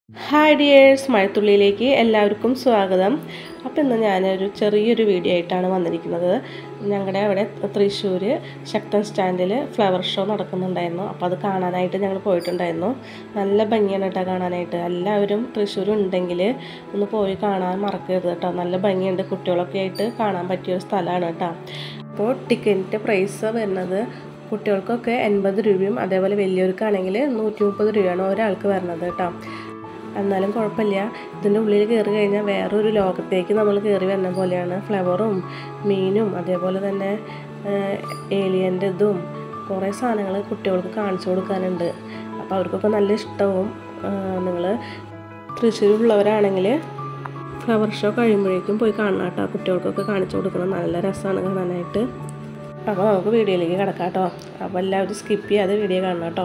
hi dears മഴത്തുള്ളിയിലേക്ക് എല്ലാവർക്കും സ്വാഗതം അപ്പോൾ ഇന്ന് ഞാനൊരു ചെറിയൊരു വീഡിയോ ആയിട്ടാണ് വന്നിരിക്കുന്നത് ഞങ്ങളുടെ അവിടെ തൃശ്ശൂർ ശക്തൻ സ്റ്റാൻഡിൽ ഫ്ലവർ ഷോ നടക്കുന്നുണ്ടായിരുന്നു അപ്പോൾ അത് കാണാനായിട്ട് ഞങ്ങൾ പോയിട്ടുണ്ടായിരുന്നു നല്ല ഭംഗിയാണ് കേട്ടോ കാണാനായിട്ട് എല്ലാവരും തൃശ്ശൂർ ഉണ്ടെങ്കിൽ ഒന്ന് പോയി കാണാൻ മറക്കരുത് കേട്ടോ നല്ല ഭംഗിയുണ്ട് കുട്ടികളൊക്കെ ആയിട്ട് കാണാൻ പറ്റിയൊരു സ്ഥലമാണ് കേട്ടോ അപ്പോൾ ടിക്കറ്റിൻ്റെ പ്രൈസ് വരുന്നത് കുട്ടികൾക്കൊക്കെ എൺപത് രൂപയും അതേപോലെ വലിയവർക്കാണെങ്കിൽ നൂറ്റി മുപ്പത് രൂപയാണ് ഒരാൾക്ക് വരുന്നത് കേട്ടോ എന്നാലും കുഴപ്പമില്ല ഇതിൻ്റെ ഉള്ളിൽ കയറി കഴിഞ്ഞാൽ വേറൊരു ലോകത്തേക്ക് നമ്മൾ കയറി വരുന്ന പോലെയാണ് ഫ്ലവറും മീനും അതേപോലെ തന്നെ ഏലിയൻ്റെ ഇതും കുറേ സാധനങ്ങൾ കുട്ടികൾക്ക് കാണിച്ചു കൊടുക്കാനുണ്ട് അപ്പോൾ അവർക്കൊക്കെ നല്ല ഇഷ്ടവും നിങ്ങൾ തൃശ്ശൂരുള്ളവരാണെങ്കിൽ ഫ്ലവർ ഷോ കഴിയുമ്പോഴേക്കും പോയി കാണണം കേട്ടോ കുട്ടികൾക്കൊക്കെ കാണിച്ചു കൊടുക്കണം നല്ല രസമാണ് കാണാനായിട്ട് അപ്പോൾ നമുക്ക് വീഡിയോയിലേക്ക് കിടക്കാം കേട്ടോ അപ്പോൾ എല്ലാവരും സ്കിപ്പ് ചെയ്യാതെ വീഡിയോ കാണണം കേട്ടോ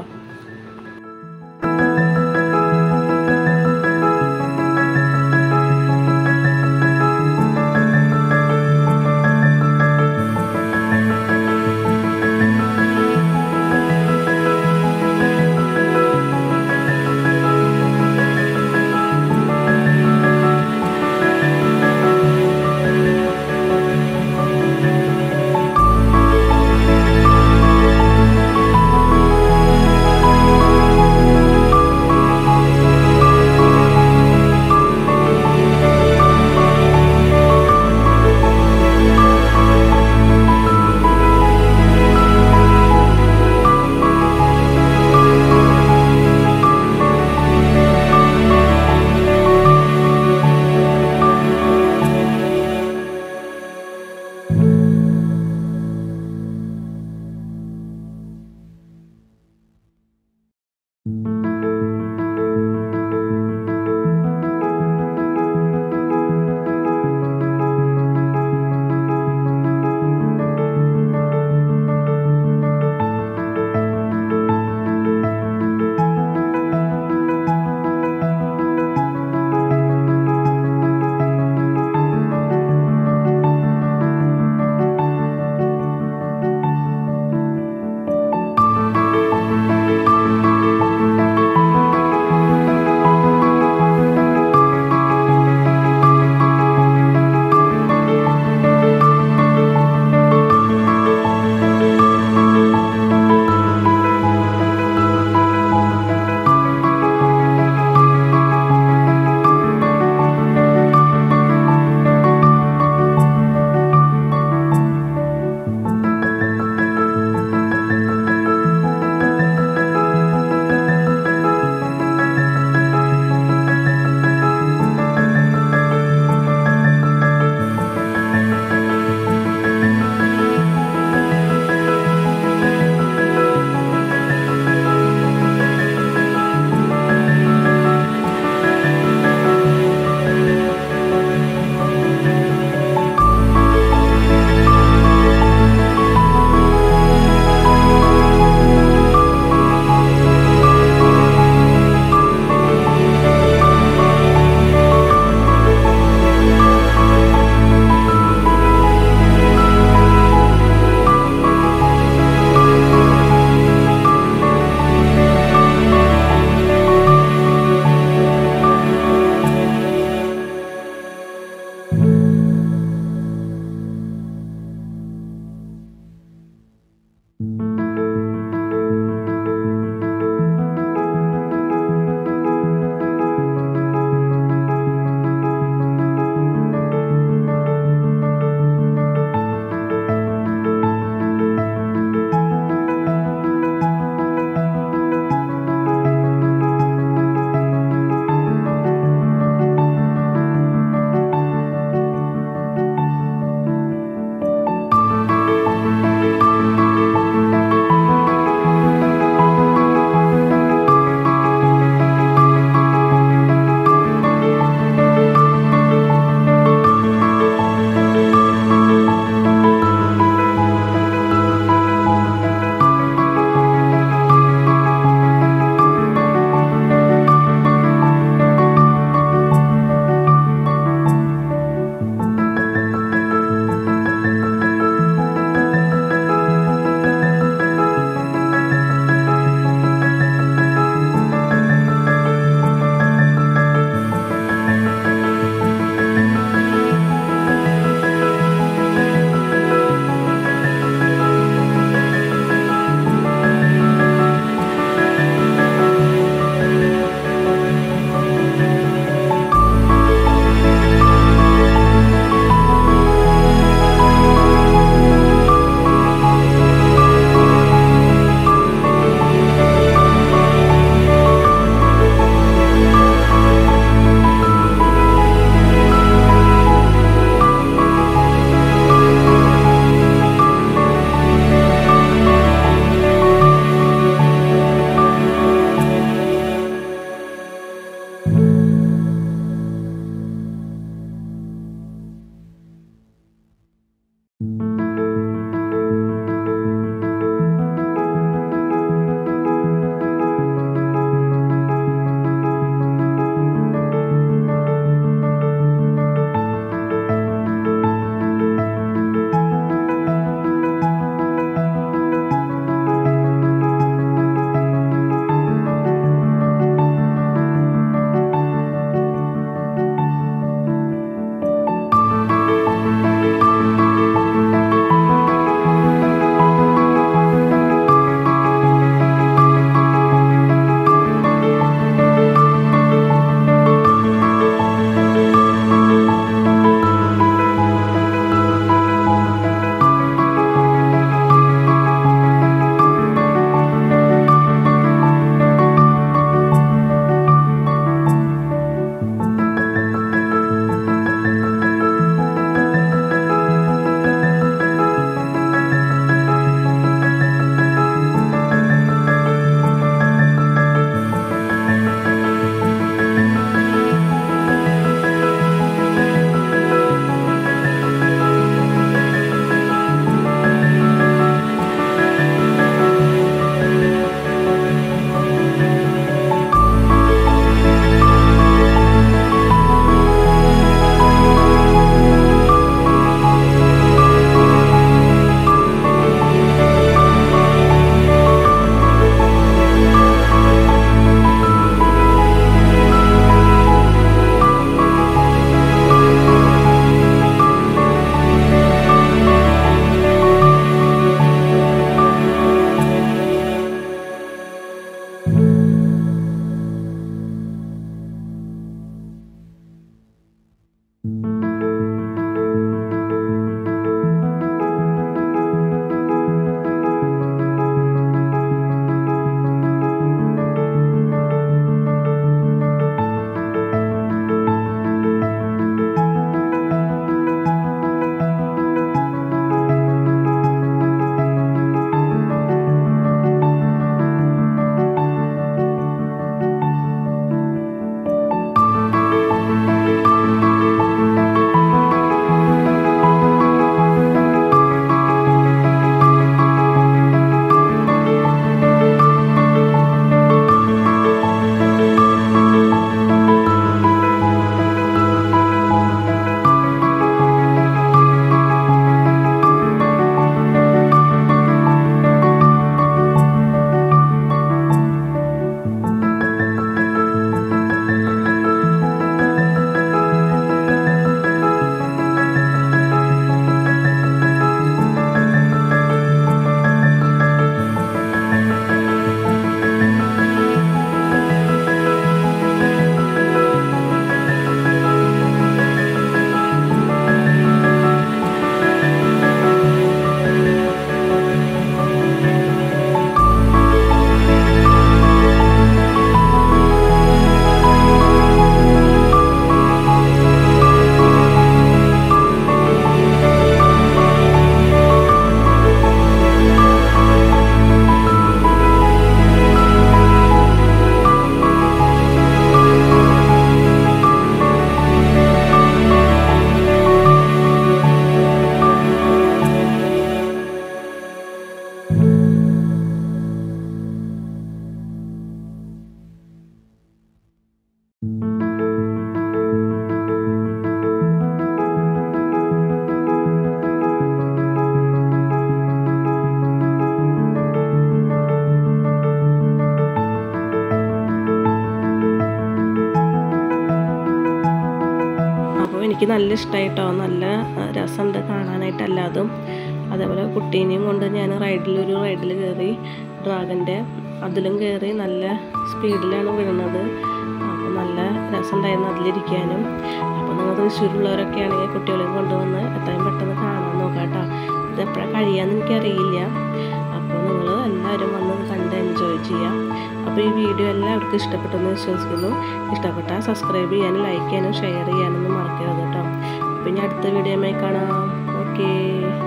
എനിക്ക് നല്ല ഇഷ്ടമായിട്ടോ നല്ല ആ, രസമുണ്ട് കാണാനായിട്ട് എല്ലാതും അതേപോലെ കുട്ടീനെയും കൊണ്ട് ഞാൻ റൈഡിലൊരു റൈഡിൽ കയറി ഡ്രാഗൻ്റെ അതിലും കയറി നല്ല സ്പീഡിലാണ് വീഴുന്നത് അപ്പോൾ നല്ല രസമുണ്ടായിരുന്നു അതിലിരിക്കാനും അപ്പോൾ നിങ്ങൾ തൃശ്ശൂരുള്ളവരൊക്കെ ആണെങ്കിൽ കുട്ടികളെയും കൊണ്ടുവന്ന് എത്രയും പെട്ടെന്ന് കാണാൻ നോക്കാം കേട്ടോ ഇത് എപ്പോഴാണ് കഴിയാന്ന് എനിക്കറിയില്ല അപ്പോൾ നിങ്ങൾ എല്ലാവരും വന്ന് ഇത് കണ്ട് എൻജോയ് ചെയ്യാം അപ്പോൾ ഈ വീഡിയോ എല്ലാവർക്കും ഇഷ്ടപ്പെട്ടെന്ന് വിശ്വസിക്കുന്നു ഇഷ്ടപ്പെട്ടാൽ സബ്സ്ക്രൈബ് ചെയ്യാനും ലൈക്ക് ചെയ്യാനും ഷെയർ ചെയ്യാനൊന്നും മറക്കരുത് കേട്ടോ അപ്പോൾ ഇനി അടുത്ത വീഡിയോയുമായി കാണാം ഓക്കേ